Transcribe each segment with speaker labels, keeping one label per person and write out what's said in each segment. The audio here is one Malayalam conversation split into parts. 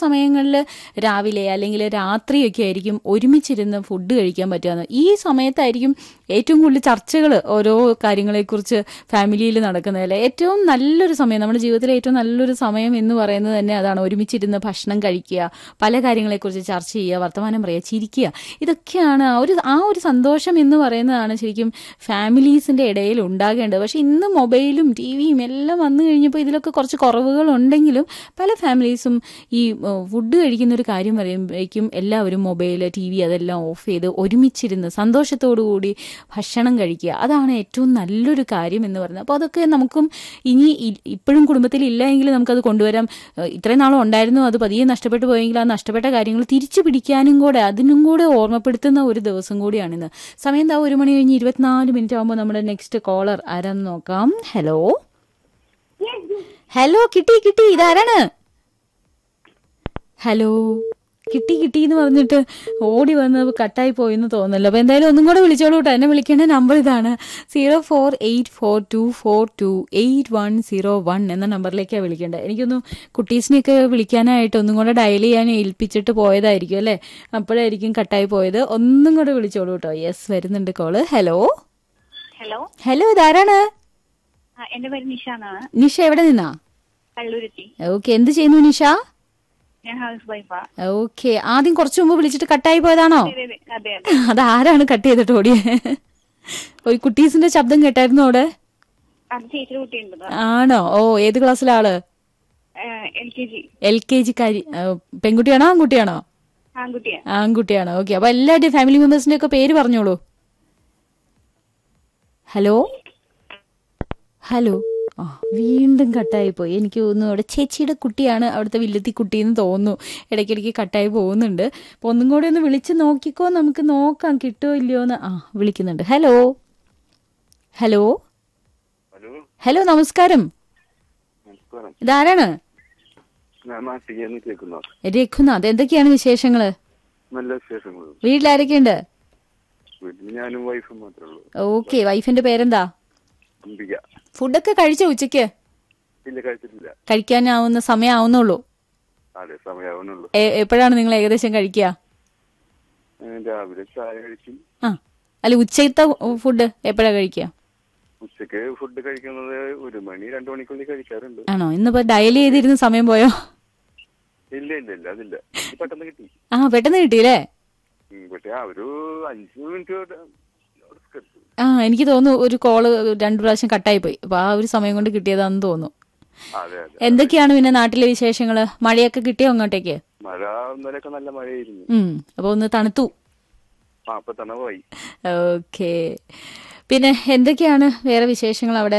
Speaker 1: സമയങ്ങളിൽ രാവിലെ അല്ലെങ്കിൽ രാത്രിയൊക്കെ ആയിരിക്കും ഒരുമിച്ചിരുന്ന് ഫുഡ് കഴിക്കാൻ പറ്റുക ഈ സമയത്തായിരിക്കും ഏറ്റവും കൂടുതൽ ചർച്ചകൾ ഓരോ കാര്യങ്ങളെക്കുറിച്ച് ഫാമിലിയിൽ നടക്കുന്നതല്ലേ ഏറ്റവും നല്ലൊരു സമയം നമ്മുടെ ജീവിതത്തിലെ ഏറ്റവും നല്ലൊരു സമയം എന്ന് പറയുന്നത് തന്നെ അതാണ് ഒരുമിച്ചിരുന്ന് ഭക്ഷണം കഴിക്കുക പല കാര്യങ്ങളെക്കുറിച്ച് ചർച്ച ചെയ്യുക വർത്തമാനം പറയുക ചിരിക്കുക ഇതൊക്കെയാണ് ആ ഒരു ആ ഒരു സന്തോഷം എന്ന് പറയുന്നതാണ് ശരിക്കും ഫാമിലീസിന്റെ ഇടയിൽ ഉണ്ടാകേണ്ടത് പക്ഷെ ഇന്ന് മൊബൈലും ടി വിയും എല്ലാം വന്നു കഴിഞ്ഞപ്പോൾ ഇതിലൊക്കെ കുറച്ച് കുറവുകൾ ഉണ്ടെങ്കിലും പല ഫാമിലീസും ഈ ഫുഡ് കഴിക്കുന്ന ഒരു കാര്യം പറയുമ്പോഴേക്കും എല്ലാവരും മൊബൈൽ ടി വി അതെല്ലാം ഓഫ് ചെയ്ത് ഒരുമിച്ചിരുന്ന് സന്തോഷത്തോടു കൂടി ഭക്ഷണം കഴിക്കുക അതാണ് ഏറ്റവും നല്ലൊരു കാര്യം എന്ന് പറയുന്നത് അപ്പോൾ അതൊക്കെ നമുക്കും ഇനി ഇ- ഇപ്പോഴും കുടുംബത്തിൽ ഇല്ല എങ്കിൽ നമുക്കത് കൊണ്ടുവരാം ഏഹ് ഇത്രയും നാളും ഉണ്ടായിരുന്നു അത് പതിയെ നഷ്ടപ്പെട്ടു പോയെങ്കിൽ ആ നഷ്ടപ്പെട്ട കാര്യങ്ങൾ തിരിച്ചു പിടിക്കാനും കൂടെ അതിനും കൂടെ ഓർമ്മപ്പെടുത്തുന്ന ഒരു ദിവസം കൂടിയാണിന്ന് സമയം എന്താ ഒരു മണി കഴിഞ്ഞ് ഇരുപത്തിനാല് മിനിറ്റ് ആകുമ്പോൾ നമ്മുടെ നെക്സ്റ്റ് കോളർ ആരാന്ന് നോക്കാം ഹലോ ഹലോ കിട്ടി കിട്ടി ഇതാരാണ് ഹലോ കിട്ടി കിട്ടി എന്ന് പറഞ്ഞിട്ട് ഓടി വന്ന് കട്ടായി പോയെന്ന് തോന്നുന്നല്ലോ അപ്പൊ എന്തായാലും ഒന്നും കൂടെ വിളിച്ചോളൂ കേട്ടോ എന്നെ വിളിക്കേണ്ട നമ്പർ ഇതാണ് zero four eight four two four two eight one zero one എന്ന നമ്പറിലേക്കാണ് വിളിക്കേണ്ടത് എനിക്കൊന്നും കുട്ടീസിനെയൊക്കെ വിളിക്കാനായിട്ട് ഒന്നും കൂടെ ഡയൽ ചെയ്യാൻ ഏൽപ്പിച്ചിട്ട് പോയതായിരിക്കും അല്ലേ അപ്പോഴായിരിക്കും കട്ടായി പോയത് ഒന്നും കൂടെ വിളിച്ചോളൂ കേട്ടോ യെസ് വരുന്നുണ്ട് കോള് ഹലോ
Speaker 2: ഹലോ
Speaker 1: ഹലോ ഇതാരാണ്
Speaker 2: ആ, എന്റെ പേര് നിഷ എന്നാണ്
Speaker 1: നിഷ എവിടെ നിന്നാ
Speaker 2: കള്ളൂരെത്തി
Speaker 1: ഓക്കെ എന്ത് ചെയ്യുന്നു നിഷ
Speaker 2: ഞാൻ ഹൗസ് വൈഫാ
Speaker 1: ഓക്കെ ആദ്യം കുറച്ചു മുമ്പ് വിളിച്ചിട്ട് കട്ടായി പോയതാണോ
Speaker 2: അതെ അതെ അതെ അതെ
Speaker 1: അതാരാണ് കട്ട് ചെയ്തിട്ട് ഓടിയെ ഒരു കുട്ടീസിന്റെ ശബ്ദം കേട്ടായിരുന്നു അവിടെ
Speaker 2: അത് ചേച്ചിയുടെ കുട്ടിയുണ്ട്
Speaker 1: ആണോ ഓ ഏത് ക്ലാസ്സിലെ ആള്
Speaker 2: L K G
Speaker 1: L K ജിക്കാരി പെൺകുട്ടിയാണോ ആൺകുട്ടിയാണോ
Speaker 2: ആൺകുട്ടിയാ
Speaker 1: ആൺകുട്ടിയാണോ ഓക്കെ അപ്പൊ എല്ലാവരുടെയും ഫാമിലി മെമ്പേഴ്സിന്റെ ഒക്കെ പേര് പറഞ്ഞോളൂ ഹലോ ഹലോ ആ വീണ്ടും കട്ടായി പോയി എനിക്ക് തോന്നുന്നു അവിടെ ചേച്ചിയുടെ കുട്ടിയാണ് അവിടുത്തെ വില്ലത്തി കുട്ടി എന്ന് തോന്നുന്നു ഇടയ്ക്കിടയ്ക്ക് കട്ടായി പോകുന്നുണ്ട് അപ്പൊ ഒന്നും കൂടെ ഒന്ന് വിളിച്ച് നോക്കിക്കോ നമുക്ക് നോക്കാം കിട്ടുമോ ഇല്ലയോ എന്ന് ആ വിളിക്കുന്നുണ്ട് ഹലോ ഹലോ
Speaker 3: ഹലോ
Speaker 1: ഹലോ നമസ്കാരം
Speaker 3: നമസ്കാരം
Speaker 1: ഇതാരാണ്
Speaker 3: ഞാൻ നാട്ടിൽ കേൾക്കുന്ന
Speaker 1: രഘുനാഥ് എന്തൊക്കെയാണ് വിശേഷങ്ങള്
Speaker 3: നല്ല വിശേഷങ്ങൾ
Speaker 1: വീട്ടിലാരൊക്കെയുണ്ട്
Speaker 3: വീട്ടിൽ ഞാനും വൈഫും മാത്രമേ ഉള്ളൂ
Speaker 1: ഓക്കെ വൈഫിന്റെ പേരെന്താ
Speaker 3: അംബിക
Speaker 1: ഫുഡൊക്കെ കഴിച്ചോ ഉച്ചയ്ക്ക്
Speaker 3: ഇല്ല കഴിച്ചിട്ടില്ല
Speaker 1: കഴിക്കാനാവുന്ന സമയമാവുന്നുള്ളൂ
Speaker 3: അതെ സമയാവുന്നുള്ളൂ
Speaker 1: എ- എപ്പോഴാണ് നിങ്ങൾ ഏകദേശം കഴിക്കുക
Speaker 3: ഏ, രാവിലെ ചായ കഴിക്കും
Speaker 1: ആ അല്ല ഉച്ചത്തെ ഫുഡ് എപ്പോഴാ കഴിക്കുക
Speaker 3: ഉച്ചക്ക് ഫുഡ് കഴിക്കുന്നത് ഒരു മണി രണ്ടു മണിക്കുള്ളിൽ കഴിക്കാറുണ്ട്
Speaker 1: ആണോ ഇന്നിപ്പോ ഡയൽ ചെയ്തിരുന്ന സമയം പോയോ
Speaker 3: ഇല്ല ഇല്ല ഇല്ല അതില്ല ഇത് പെട്ടെന്ന് കിട്ടി
Speaker 1: ആ പെട്ടെന്ന് കിട്ടിയില്ലേ
Speaker 3: ഉം, പക്ഷെ ആ ഒരു അഞ്ചു മിനിറ്റ് എടുക്കും.
Speaker 1: ആ എനിക്ക് തോന്നുന്നു ഒരു കോള് രണ്ടു പ്രാവശ്യം കട്ടായി പോയി അപ്പൊ ആ ഒരു സമയം കൊണ്ട് കിട്ടിയതാന്ന് തോന്നുന്നു
Speaker 3: അതെ അതെ
Speaker 1: എന്തൊക്കെയാണ് പിന്നെ നാട്ടിലെ വിശേഷങ്ങള് മഴയൊക്കെ കിട്ടിയോ അങ്ങോട്ടേക്ക്
Speaker 3: മഴ ഇന്നലെയൊക്കെ നല്ല മഴയായിരുന്നു
Speaker 1: ഉം അപ്പൊ ഒന്ന് തണുത്തു
Speaker 3: ആ അപ്പൊ തന്നെ പോയി
Speaker 1: ഓക്കെ പിന്നെ എന്തൊക്കെയാണ് വേറെ വിശേഷങ്ങൾ അവിടെ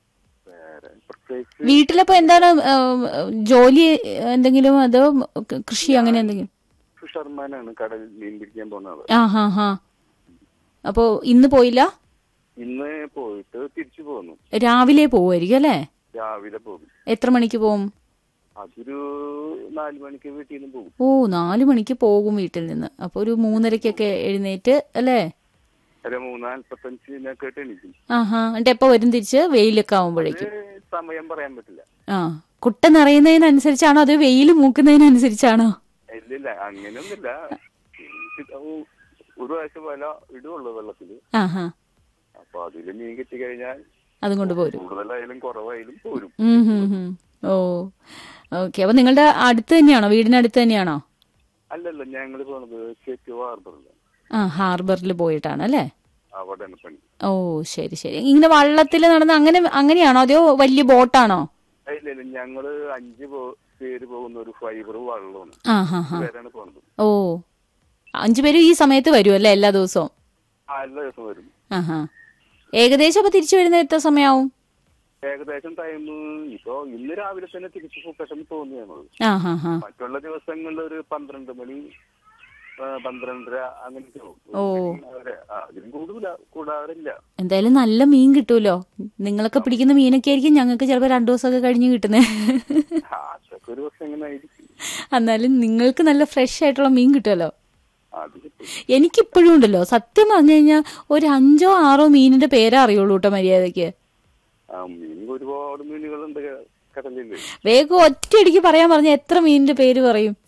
Speaker 3: വേറെ പ്രത്യേകിച്ച്
Speaker 1: വീട്ടിലപ്പോ എന്താണ് ഉം, ജോലി എന്തെങ്കിലും അതോ കൃഷി അങ്ങനെ എന്തെങ്കിലും
Speaker 3: ഫിഷർമാനാണ് കടലിൽ മീൻ പിടിക്കാൻ പോകുന്നത്
Speaker 1: ആ ഹാ ഹാ അപ്പോ ഇന്ന് പോയില്ല
Speaker 3: ഇന്ന് പോയിട്ട് തിരിച്ചു പോന്നു
Speaker 1: രാവിലെ പോവുമായിരിക്കും അല്ലേ
Speaker 3: രാവിലെ പോകും
Speaker 1: എത്ര മണിക്ക് പോവും
Speaker 3: അതൊരു നാലു മണിക്ക് വീട്ടിൽ നിന്ന് പോകും
Speaker 1: ഓ നാലു മണിക്ക് പോകും വീട്ടിൽ നിന്ന് അപ്പൊ ഒരു മൂന്നരക്കൊക്കെ എഴുന്നേറ്റ് അല്ലേ
Speaker 3: ഒരു മൂന്നാൽപ്പത്തഞ്ചിനൊക്കെ ആയിട്ട് എണീക്കും
Speaker 1: ആഹാ എന്നിട്ട് എപ്പോ വരും തിരിച്ച് വെയിലൊക്കെ ആവുമ്പോഴേക്കും
Speaker 3: ഇത് സമയം പറയാൻ പറ്റില്ല
Speaker 1: ആ കുട്ട നിറയുന്നതിനനുസരിച്ചാണോ അത് വെയിൽ മൂക്കുന്നതിനനുസരിച്ചാണോ
Speaker 3: ഇല്ലില്ല അങ്ങനെയൊന്നുമില്ല ഇത് ഒരു പ്രാവശ്യം വല ഇടുള്ളൂ വെള്ളത്തില്
Speaker 1: ആഹാ
Speaker 3: അപ്പൊ അതില് മീൻ കിട്ടി കഴിഞ്ഞാൽ
Speaker 1: അതും കൊണ്ട് പോരും
Speaker 3: കൂടുതലായാലും കുറവായാലും പോരും
Speaker 1: ഉം ഹും ഹും. ഓ ഓക്കെ അപ്പൊ നിങ്ങളുടെ അടുത്ത് തന്നെയാണോ വീടിനടുത്ത് തന്നെയാണോ
Speaker 3: അല്ലല്ല ഞങ്ങൾ പോണത് ചേച്ചു ഹാർബറില്
Speaker 1: ആ ഹാർബറിൽ പോയിട്ടാണ് അല്ലേ
Speaker 3: അവിടെയാണ് പണി
Speaker 1: ഓ ശരി ശരി ഇങ്ങനെ വള്ളത്തിൽ നടന്ന് അങ്ങനെ അങ്ങനെയാണോ അതോ വലിയ ബോട്ടാണോ
Speaker 3: ഇല്ല ഇല്ല ഞങ്ങള് അഞ്ച് പോ- പേര് പോകുന്ന ഒരു ഫൈബർ വള്ളമാണ്
Speaker 1: ആ ഹാ ഹാ
Speaker 3: പേരാണ് പോണത്
Speaker 1: ഓ അഞ്ചു പേരും ഈ സമയത്ത് വരും അല്ലേ എല്ലാ ദിവസവും
Speaker 3: ആ എല്ലാ ദിവസം വരും
Speaker 1: ആ ഹാ ഏകദേശം അപ്പൊ തിരിച്ചു വരുന്ന എത്ര സമയാവും
Speaker 3: ഏകദേശം ടൈം ഇപ്പൊ ഇന്ന് രാവിലെ തന്നെ തിരിച്ചു പോ- പെട്ടെന്ന് തോന്നി ഞങ്ങൾ
Speaker 1: ആ ഹാ ഹാ
Speaker 3: മറ്റുള്ള ദിവസങ്ങളിൽ ഒരു പന്ത്രണ്ട് മണി ആ, പന്ത്രണ്ടര അങ്ങനെയൊക്കെ ആവും.
Speaker 1: ഓ.
Speaker 3: അവരെ, ആ, അതിലും കൂടുതല കൂടാറില്ല
Speaker 1: എന്തായാലും നല്ല മീൻ കിട്ടുമല്ലോ നിങ്ങളൊക്കെ പിടിക്കുന്ന മീനൊക്കെ ആയിരിക്കും ഞങ്ങൾക്ക് ചിലപ്പോൾ രണ്ടു ദിവസമൊക്കെ കഴിഞ്ഞ് കിട്ടുന്നത്
Speaker 3: ആ, അതൊക്കെ ഒരു ദിവസം എങ്ങനെ ആയിരിക്കും
Speaker 1: എന്നാലും നിങ്ങൾക്ക് നല്ല ഫ്രഷ് ആയിട്ടുള്ള മീൻ കിട്ടുമല്ലോ
Speaker 3: അത് കിട്ടും
Speaker 1: എനിക്കിപ്പോഴും ഉണ്ടല്ലോ സത്യം പറഞ്ഞു കഴിഞ്ഞാൽ ഒരു അഞ്ചോ ആറോ മീനിന്റെ പേരേ അറിയുള്ളൂ കേട്ടോ മര്യാദക്ക്
Speaker 3: ആ മീൻ ഒരുപാട് മീനുകളുണ്ട് ക- കടലില്
Speaker 1: വേഗം ഒറ്റയടിക്ക് പറയാൻ പറഞ്ഞ എത്ര മീനിന്റെ പേര് പറയും